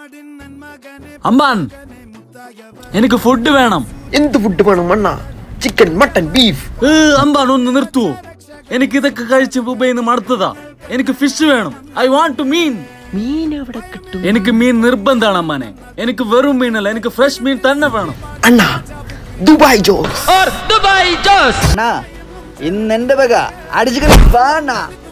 അമ്പാൻ എനിക്ക് ഫുഡ് വേണം എന്ത് ഫുഡ് വേണം അണ്ണ ചിക്കൻ മട്ടൻ ബീഫ് ഏ, അമ്പാൻ ഒന്ന് നിർത്തുവോ എനിക്ക് ഇതൊക്കെ കഴിച്ച് ഉപയോഗിന്ന് മടുത്തതാ എനിക്ക് ഫിഷ് വേണം ഐ വാണ്ട് ടു മീൻ മീൻ എവിടെ കിട്ടും എനിക്ക് മീൻ നിർബന്ധാണ് അമ്മാനെ എനിക്ക് വെറും മീനല്ല എനിക്ക് ഫ്രഷ് മീൻ തന്നെ വേണം അണ്ണ ദുബായ് ജോസ് അണ്ണാ ഇന്ന് എന്റെ വക അടിച്ചു വേണ്ട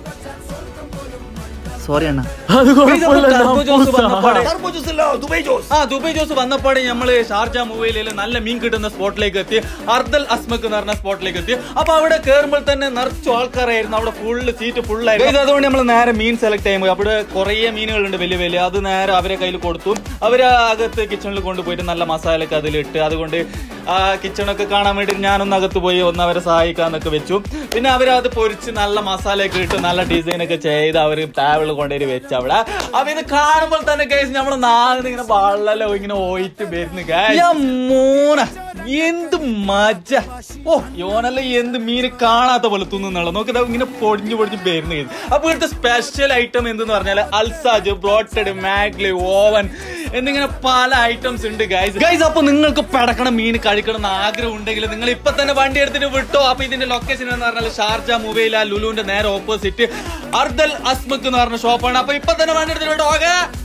സോറി അണ്ണ അത് കുഴപ്പമില്ല ഞാൻ ടർബോ ജ്യൂസ് പൂസാ. വന്നപ്പാടെ ആ ദുബൈ ജ്യൂസ് വന്നപ്പാടെ നമ്മള് ഷാർജ മൂവയിലെ നല്ല മീൻ കിട്ടുന്ന സ്പോട്ടിലേക്ക് എത്തി അർദൽ അസ്മക്ക് എന്ന് പറഞ്ഞ സ്പോട്ടിലേക്ക് എത്തി അപ്പൊ അവിടെ കയറുമ്പോൾ തന്നെ നിറച്ചു ആൾക്കാരായിരുന്നു അവിടെ ഫുള്ള് സീറ്റ് ഫുള്ളായിരുന്നു അതുകൊണ്ട് നമ്മൾ നേരെ മീൻ സെലക്ട് ചെയ്യുമ്പോൾ അവിടെ കുറേ മീനുകളുണ്ട് വലിയ വലിയ അത് നേരെ അവരെ കയ്യിൽ കൊടുത്തു അവര് അകത്ത് കിച്ചണിൽ കൊണ്ടുപോയിട്ട് നല്ല മസാലയൊക്കെ അതിലിട്ട് അതുകൊണ്ട് ആ കിച്ചണൊക്കെ കാണാൻ വേണ്ടി ഞാനൊന്ന് അകത്ത് പോയി ഒന്ന് അവരെ സഹായിക്കാന്നൊക്കെ വെച്ചു പിന്നെ അവരത് പൊരിച്ച് നല്ല മസാലയൊക്കെ ഇട്ട് നല്ല ഡിസൈൻ ഒക്കെ ചെയ്ത് അവർ ടേബിളിൽ കൊണ്ടുപോയി വെച്ച് അവിടെ അപ്പൊ ഇത് കാണുമ്പോൾ തന്നെ കേസ് നമ്മളെ നാളെ ഇങ്ങനെ വള്ളലോ ഇങ്ങനെ ഓയിട്ട് വരുന്നു മോന എന്ത് മജ ഓ യോനല്ല എന്ത് മീന് കാണാത്ത പോലെ തിന്നുന്നുള്ള നോക്കി ഇങ്ങനെ പൊടിഞ്ഞു പൊടിഞ്ഞു വരുന്നു കേസ് അപ്പൊ ഇവിടുത്തെ സ്പെഷ്യൽ ഐറ്റം എന്തെന്ന് പറഞ്ഞാൽ അൽസാജ് ബ്രോട്ടഡ് മാഗ്ലി ഓവൻ എന്നിങ്ങനെ പല ഐറ്റംസ് ഉണ്ട് ഗൈസ് ഗൈസ് അപ്പൊ നിങ്ങൾക്ക് പെടക്കണം മീൻ കഴിക്കണം എന്ന് ആഗ്രഹം ഉണ്ടെങ്കിൽ നിങ്ങൾ ഇപ്പൊ തന്നെ വണ്ടി എടുത്തിട്ട് വിട്ടോ അപ്പൊ ഇതിന്റെ ലൊക്കേഷൻ എന്ന് പറഞ്ഞാൽ ഷാർജ മുബൈല ലുലുവിന്റെ നേരെ ഓപ്പോസിറ്റ് അർദൽ അസ്മക്ക് എന്ന് പറഞ്ഞ ഷോപ്പാണ് അപ്പൊ ഇപ്പൊ തന്നെ വണ്ടി എടുത്തിട്ട് വിട്ടോ ഓക്കെ